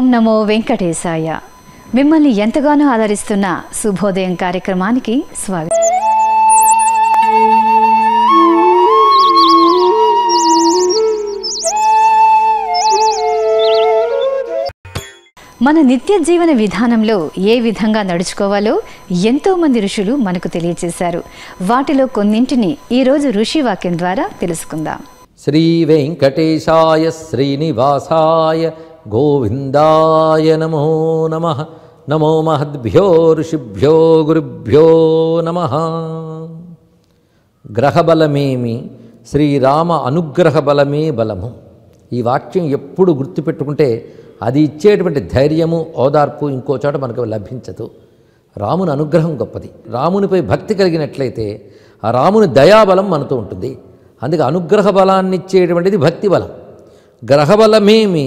నమో వెంకటేశాయ మిమ్మల్ని ఎంతగానో ఆదరిస్తున్న శుభోదయం కార్యక్రమానికి స్వాగతం మన నిత్య జీవన విధానంలో ఏ విధంగా నడుచుకోవాలో ఎంతో మంది ఋషులు మనకు తెలియచేశారు వాటిలో కొన్నింటిని ఈరోజు ఋషి వాక్యం ద్వారా తెలుసుకుందాం శ్రీ వెంకటేశాయ శ్రీనివాసాయ గోవిందాయ నమో నమ నమో మహద్భ్యో ఋషిభ్యో గురుభ్యో నమ గ్రహబలమేమి శ్రీరామ అనుగ్రహ బలమే బలము ఈ వాక్యం ఎప్పుడు గుర్తుపెట్టుకుంటే అది ఇచ్చేటువంటి ధైర్యము ఓదార్పు ఇంకో చోట మనకు లభించదు రాముని అనుగ్రహం గొప్పది రామునిపై భక్తి కలిగినట్లయితే ఆ రాముని దయాబలం మనతో ఉంటుంది అందుకే అనుగ్రహ బలాన్ని ఇచ్చేటువంటిది భక్తి బలం గ్రహబలమేమి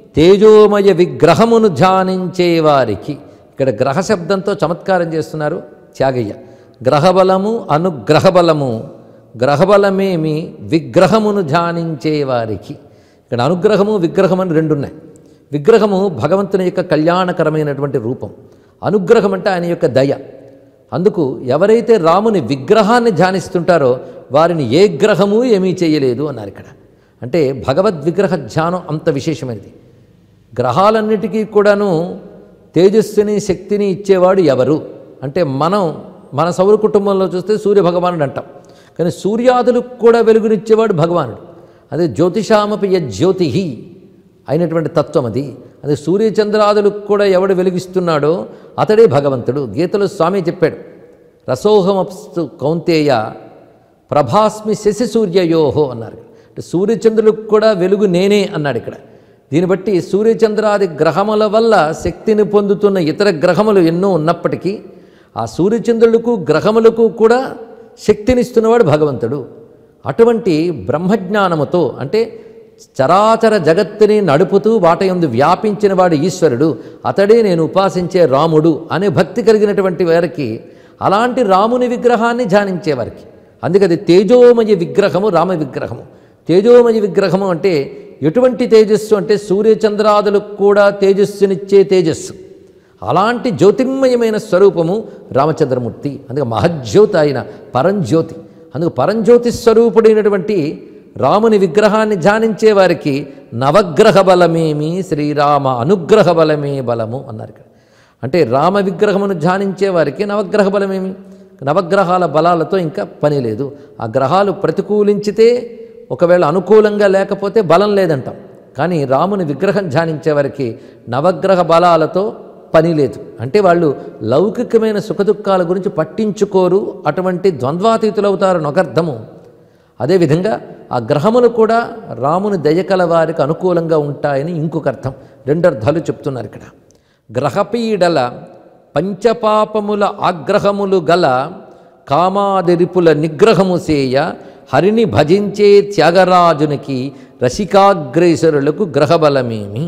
తేజోమయ విగ్రహమును ధ్యానించే వారికి ఇక్కడ గ్రహ శబ్దంతో చమత్కారం చేస్తున్నారు త్యాగయ్య గ్రహబలము అనుగ్రహబలము గ్రహబలమేమి విగ్రహమును ధ్యానించే వారికి ఇక్కడ అనుగ్రహము విగ్రహం అని రెండు ఉన్నాయి విగ్రహము భగవంతుని యొక్క కళ్యాణకరమైనటువంటి రూపం అనుగ్రహం అంటే ఆయన యొక్క దయ అందుకు ఎవరైతే రాముని విగ్రహాన్ని ధ్యానిస్తుంటారో వారిని ఏ గ్రహము ఏమీ చేయలేదు అన్నారు ఇక్కడ అంటే భగవద్ విగ్రహ ధ్యానం అంత విశేషమైనది గ్రహాలన్నిటికీ కూడాను తేజస్సుని శక్తిని ఇచ్చేవాడు ఎవరు అంటే మనం మన సౌర కుటుంబంలో చూస్తే సూర్య భగవానుడు అంటాం కానీ సూర్యాదులకు కూడా వెలుగునిచ్చేవాడు భగవానుడు అదే జ్యోతిషామపి యజ్యోతి అయినటువంటి తత్వం అది అదే సూర్యచంద్రాదులకు కూడా ఎవడు వెలిగిస్తున్నాడో అతడే భగవంతుడు గీతలో స్వామి చెప్పాడు రసోహమప్స్తు కౌంతేయ ప్రభాస్మి శశి సూర్యయోహో అన్నారు అంటే సూర్యచంద్రులకు కూడా వెలుగు నేనే అన్నాడు ఇక్కడ దీన్ని బట్టి సూర్యచంద్రాది గ్రహముల వల్ల శక్తిని పొందుతున్న ఇతర గ్రహములు ఎన్నో ఉన్నప్పటికీ ఆ సూర్యచంద్రులకు గ్రహములకు కూడా శక్తినిస్తున్నవాడు భగవంతుడు అటువంటి బ్రహ్మజ్ఞానముతో అంటే చరాచర జగత్తుని నడుపుతూ వాటయందు వ్యాపించిన వాడు ఈశ్వరుడు అతడే నేను ఉపాసించే రాముడు అనే భక్తి కలిగినటువంటి వారికి అలాంటి రాముని విగ్రహాన్ని ధ్యానించేవారికి అందుకది తేజోమయ విగ్రహము రామ విగ్రహము తేజోమయ విగ్రహము అంటే ఎటువంటి తేజస్సు అంటే సూర్యచంద్రాదులకు కూడా తేజస్సునిచ్చే తేజస్సు అలాంటి జ్యోతిర్మయమైన స్వరూపము రామచంద్రమూర్తి అందుకే మహజ్యోతి ఆయన పరంజ్యోతి అందుకు పరంజ్యోతి స్వరూపుడైనటువంటి రాముని విగ్రహాన్ని ధ్యానించే వారికి నవగ్రహ బలమేమి శ్రీరామ అనుగ్రహ బలమే బలము అన్నారు ఇక్కడ అంటే రామ విగ్రహమును ధ్యానించే వారికి నవగ్రహ బలమేమి నవగ్రహాల బలాలతో ఇంకా పని లేదు ఆ గ్రహాలు ప్రతికూలించితే ఒకవేళ అనుకూలంగా లేకపోతే బలం లేదంటాం కానీ రాముని విగ్రహం ధ్యానించే వారికి నవగ్రహ బలాలతో పని లేదు అంటే వాళ్ళు లౌకికమైన సుఖదుఖాల గురించి పట్టించుకోరు అటువంటి ద్వంద్వాతీతులవుతారు నొకర్థము అదేవిధంగా ఆ గ్రహములు కూడా రాముని దయకల వారికి అనుకూలంగా ఉంటాయని ఇంకొక అర్థం రెండు అర్థాలు చెప్తున్నారు ఇక్కడ గ్రహపీడల పంచపాపముల ఆగ్రహములు గల కామాదిరిపుల నిగ్రహము సేయ హరిని భజించే త్యాగరాజునికి రసికాగ్రేసరులకు గ్రహబలమేమి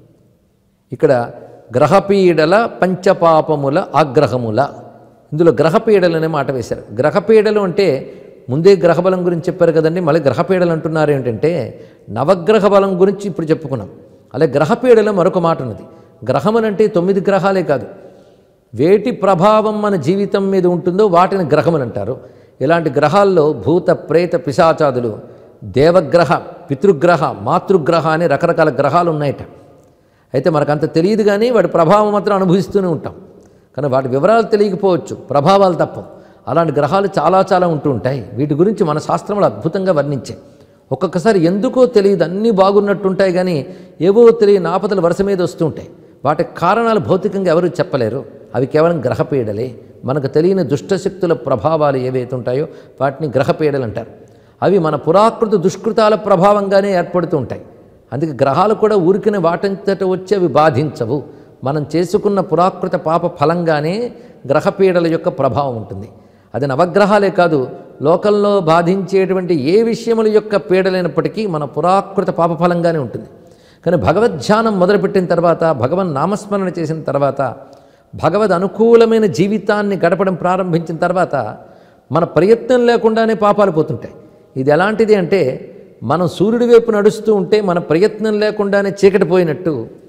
ఇక్కడ గ్రహపీడల పంచపాపముల ఆగ్రహముల ఇందులో గ్రహపీడలు అనే మాట వేశారు గ్రహపీడలు అంటే ముందే గ్రహబలం గురించి చెప్పారు కదండి మళ్ళీ గ్రహపీడలు అంటున్నారు ఏంటంటే నవగ్రహ బలం గురించి ఇప్పుడు చెప్పుకున్నాం అలాగే గ్రహపీడలో మరొక మాట ఉన్నది గ్రహములంటే తొమ్మిది గ్రహాలే కాదు వేటి ప్రభావం మన జీవితం మీద ఉంటుందో వాటిని గ్రహములు అంటారు ఇలాంటి గ్రహాల్లో భూత ప్రేత పిశాచాదులు దేవగ్రహ పితృగ్రహ మాతృగ్రహ అనే రకరకాల గ్రహాలు ఉన్నాయట అయితే మనకంత తెలియదు కానీ వాటి ప్రభావం మాత్రం అనుభవిస్తూనే ఉంటాం కానీ వాటి వివరాలు తెలియకపోవచ్చు ప్రభావాలు తప్ప అలాంటి గ్రహాలు చాలా చాలా ఉంటూ ఉంటాయి వీటి గురించి మన శాస్త్రములు అద్భుతంగా వర్ణించాయి ఒక్కొక్కసారి ఎందుకో తెలియదు అన్నీ బాగున్నట్టుంటాయి కానీ ఏవో తెలియని ఆపదలు వరుస మీద వస్తూ ఉంటాయి వాటి కారణాలు భౌతికంగా ఎవరు చెప్పలేరు అవి కేవలం గ్రహపీడలే మనకు తెలియని దుష్టశక్తుల ప్రభావాలు ఏవైతే ఉంటాయో వాటిని గ్రహపీడలు అంటారు అవి మన పురాకృత దుష్కృతాల ప్రభావంగానే ఏర్పడుతూ ఉంటాయి అందుకే గ్రహాలు కూడా ఊరికిన వాటంతట వచ్చి అవి బాధించవు మనం చేసుకున్న పురాకృత పాప ఫలంగానే గ్రహపీడల యొక్క ప్రభావం ఉంటుంది అది నవగ్రహాలే కాదు లోకంలో బాధించేటువంటి ఏ విషయముల యొక్క పీడలైనప్పటికీ మన పురాకృత పాప ఫలంగానే ఉంటుంది కానీ భగవద్ధ్యానం మొదలుపెట్టిన తర్వాత భగవన్ నామస్మరణ చేసిన తర్వాత భగవద్ అనుకూలమైన జీవితాన్ని గడపడం ప్రారంభించిన తర్వాత మన ప్రయత్నం లేకుండానే పాపాలు పోతుంటాయి ఇది ఎలాంటిది అంటే మనం సూర్యుడి వైపు నడుస్తూ ఉంటే మన ప్రయత్నం లేకుండానే చీకటి పోయినట్టు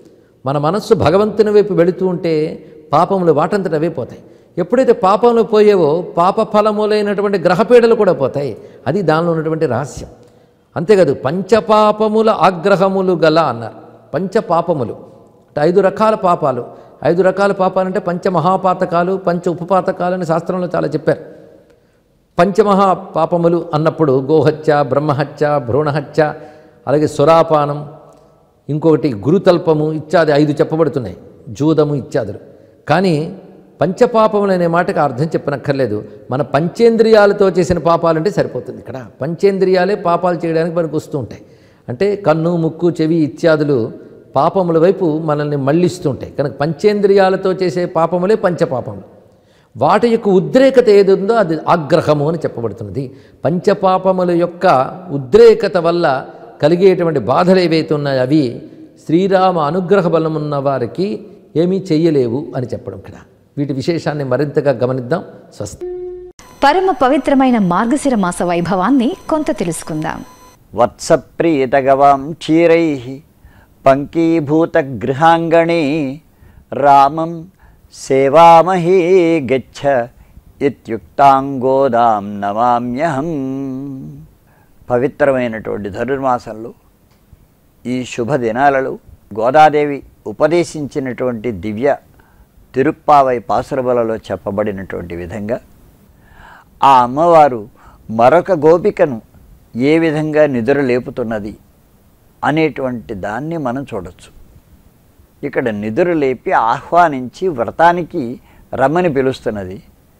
మన మనస్సు భగవంతుని వైపు వెళుతూ ఉంటే పాపములు వాటంతట అవే పోతాయి ఎప్పుడైతే పాపంలో పోయేవో పాప ఫలములైనటువంటి గ్రహపీడలు కూడా పోతాయి అది దానిలో ఉన్నటువంటి రహస్యం అంతేకాదు పంచపాపముల ఆగ్రహములు గల అన్నారు పంచపాపములు అంటే ఐదు రకాల పాపాలు ఐదు రకాల పాపాలంటే పంచమహాపాతకాలు పంచ ఉపపాతకాలు అని శాస్త్రంలో చాలా చెప్పారు పంచమహా పాపములు అన్నప్పుడు గోహత్య బ్రహ్మహత్య భ్రూణహత్య అలాగే సురాపానం ఇంకొకటి గురుతల్పము ఇత్యాది ఐదు చెప్పబడుతున్నాయి జూదము ఇత్యాదులు కానీ పంచపాపములు అనే మాటకు అర్థం చెప్పనక్కర్లేదు మన పంచేంద్రియాలతో చేసిన పాపాలంటే సరిపోతుంది ఇక్కడ పంచేంద్రియాలే పాపాలు చేయడానికి మనకు వస్తూ ఉంటాయి అంటే కన్ను ముక్కు చెవి ఇత్యాదులు పాపముల వైపు మనల్ని మళ్ళిస్తూ ఉంటాయి కనుక పంచేంద్రియాలతో చేసే పాపములే పంచపాపములు వాటి యొక్క ఉద్రేకత ఏది ఉందో అది ఆగ్రహము అని చెప్పబడుతున్నది పంచపాపముల యొక్క ఉద్రేకత వల్ల కలిగేటువంటి బాధలు ఏవైతే ఉన్నాయో అవి శ్రీరామ అనుగ్రహ బలం ఉన్న వారికి ఏమీ చెయ్యలేవు అని చెప్పడం ఇక్కడ వీటి విశేషాన్ని మరింతగా గమనిద్దాం స్వస్తి పరమ పవిత్రమైన మార్గశిర మాస వైభవాన్ని కొంత తెలుసుకుందాం వత్సప్రీతగవాం క్షీరై పంకీభూతగృహాంగణే రామం సేవామహే గచ్చ ఇత్యుక్తాంగోదాం నమామ్యహం పవిత్రమైనటువంటి ధనుర్మాసంలో ఈ శుభ దినాలలో గోదాదేవి ఉపదేశించినటువంటి దివ్య తిరుప్పావై పాసురబలలో చెప్పబడినటువంటి విధంగా ఆ అమ్మవారు మరొక గోపికను ఏ విధంగా నిద్ర లేపుతున్నది అనేటువంటి దాన్ని మనం చూడొచ్చు ఇక్కడ నిద్ర లేపి ఆహ్వానించి వ్రతానికి రమ్మని పిలుస్తున్నది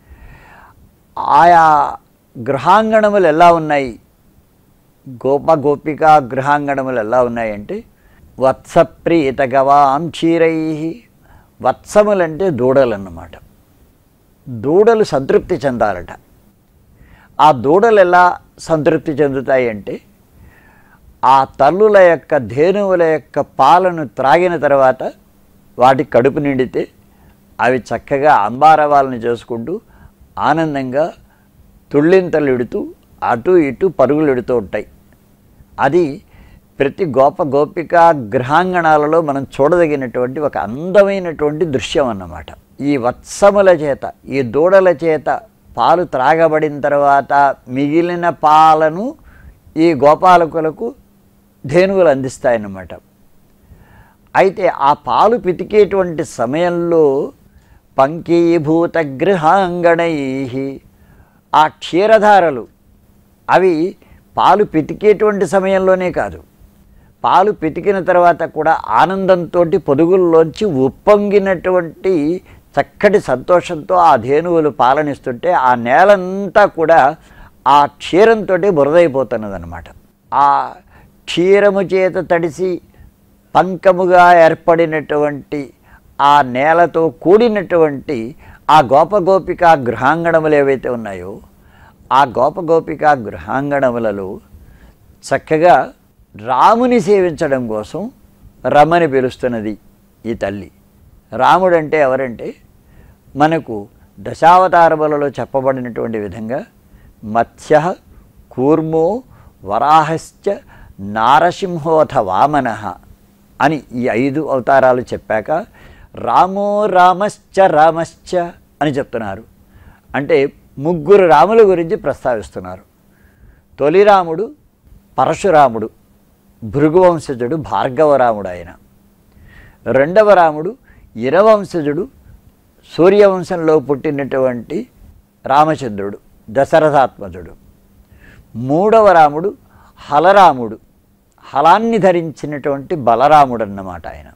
ఆయా గృహాంగణములు ఎలా ఉన్నాయి గోప గోపిక గృహాంగణములు ఎలా ఉన్నాయంటే వత్సప్రీత గవాం క్షీరై వత్సములంటే దూడలన్నమాట దూడలు సంతృప్తి చెందాలట ఆ దూడలు ఎలా సంతృప్తి చెందుతాయి అంటే ఆ తల్లుల యొక్క ధేనువుల యొక్క పాలను త్రాగిన తర్వాత వాటి కడుపు నిండితే అవి చక్కగా అంబారవాలను చేసుకుంటూ ఆనందంగా తుళ్ళింతలిడుతూ అటు ఇటు పరుగులెడుతూ ఉంటాయి అది ప్రతి గోప గోపిక గృహాంగణాలలో మనం చూడదగినటువంటి ఒక అందమైనటువంటి దృశ్యం అన్నమాట ఈ వత్సముల చేత ఈ దూడల చేత పాలు త్రాగబడిన తర్వాత మిగిలిన పాలను ఈ గోపాలకులకు ధేనువులు అందిస్తాయన్నమాట అయితే ఆ పాలు పితికేటువంటి సమయంలో పంకీభూత గృహాంగణై ఆ క్షీరధారలు అవి పాలు పితికేటువంటి సమయంలోనే కాదు పాలు పితికిన తర్వాత కూడా ఆనందంతో పొదుగుల్లోంచి ఉప్పొంగినటువంటి చక్కటి సంతోషంతో ఆ ధేనువులు పాలనిస్తుంటే ఆ నేలంతా కూడా ఆ క్షీరంతో బురదైపోతున్నదన్నమాట ఆ క్షీరము చేత తడిసి పంకముగా ఏర్పడినటువంటి ఆ నేలతో కూడినటువంటి ఆ గోపగోపిక గృహాంగణములు ఏవైతే ఉన్నాయో ఆ గోపగోపిక గృహాంగణములలో చక్కగా రాముని సేవించడం కోసం రమ్మని పిలుస్తున్నది ఈ తల్లి రాముడు అంటే ఎవరంటే మనకు దశావతారములలో చెప్పబడినటువంటి విధంగా మత్స్య కూర్మో వరాహశ్చ నారసింహోథ వామన అని ఈ ఐదు అవతారాలు చెప్పాక రామో రామశ్చ రామశ్చ అని చెప్తున్నారు అంటే ముగ్గురు రాముల గురించి ప్రస్తావిస్తున్నారు తొలి రాముడు పరశురాముడు భృగువంశజుడు భార్గవరాముడు ఆయన రెండవ రాముడు ఇరవంశజుడు సూర్యవంశంలో పుట్టినటువంటి రామచంద్రుడు దశరథాత్మజుడు మూడవ రాముడు హలరాముడు హలాన్ని ధరించినటువంటి బలరాముడు అన్నమాట ఆయన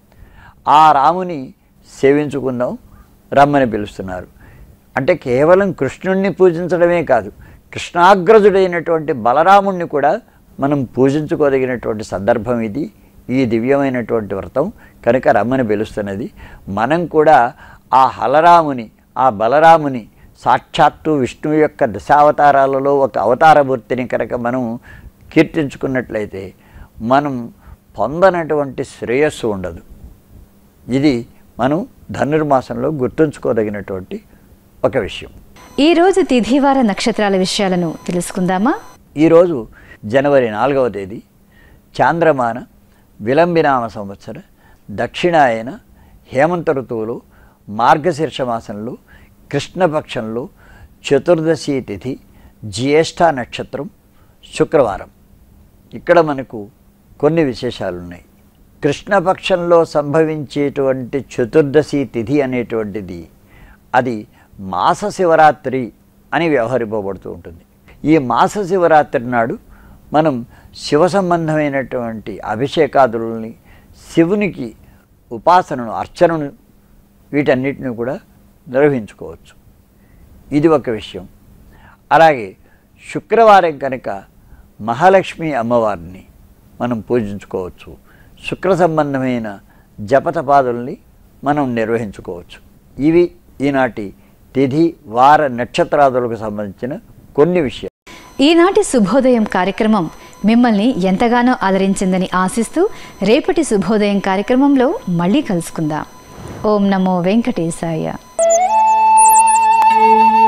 ఆ రాముని సేవించుకుందాం రమ్మని పిలుస్తున్నారు అంటే కేవలం కృష్ణుణ్ణి పూజించడమే కాదు కృష్ణాగ్రజుడైనటువంటి బలరాముణ్ణి కూడా మనం పూజించుకోదగినటువంటి సందర్భం ఇది ఈ దివ్యమైనటువంటి వ్రతం కనుక రమ్మని పిలుస్తున్నది మనం కూడా ఆ హలరాముని ఆ బలరాముని సాక్షాత్తు విష్ణువు యొక్క దశావతారాలలో ఒక అవతారమూర్తిని కనుక మనం కీర్తించుకున్నట్లయితే మనం పొందనటువంటి శ్రేయస్సు ఉండదు ఇది మనం ధనుర్మాసంలో గుర్తుంచుకోదగినటువంటి ఒక విషయం ఈరోజు తిథివార నక్షత్రాల విషయాలను తెలుసుకుందామా ఈరోజు జనవరి నాలుగవ తేదీ చాంద్రమాన విలంబినామ సంవత్సర దక్షిణాయన హేమంత ఋతువులు మార్గశీర్ష మాసంలో కృష్ణపక్షంలో చతుర్దశి తిథి జ్యేష్ఠ నక్షత్రం శుక్రవారం ఇక్కడ మనకు కొన్ని విశేషాలు ఉన్నాయి కృష్ణపక్షంలో సంభవించేటువంటి చతుర్దశి తిథి అనేటువంటిది అది మాస శివరాత్రి అని వ్యవహరింపబడుతూ ఉంటుంది ఈ మాస శివరాత్రి నాడు మనం శివ సంబంధమైనటువంటి అభిషేకాదులని శివునికి ఉపాసనను అర్చనను వీటన్నిటిని కూడా నిర్వహించుకోవచ్చు ఇది ఒక విషయం అలాగే శుక్రవారం కనుక మహాలక్ష్మి అమ్మవారిని మనం పూజించుకోవచ్చు శుక్ర సంబంధమైన జపతపాదుల్ని మనం నిర్వహించుకోవచ్చు ఇవి ఈనాటి తిథి వార నక్షత్రాదులకు సంబంధించిన కొన్ని విషయాలు ఈనాటి శుభోదయం కార్యక్రమం మిమ్మల్ని ఎంతగానో ఆదరించిందని ఆశిస్తూ రేపటి శుభోదయం కార్యక్రమంలో మళ్ళీ కలుసుకుందాం ఓం నమో వెంకటేశాయ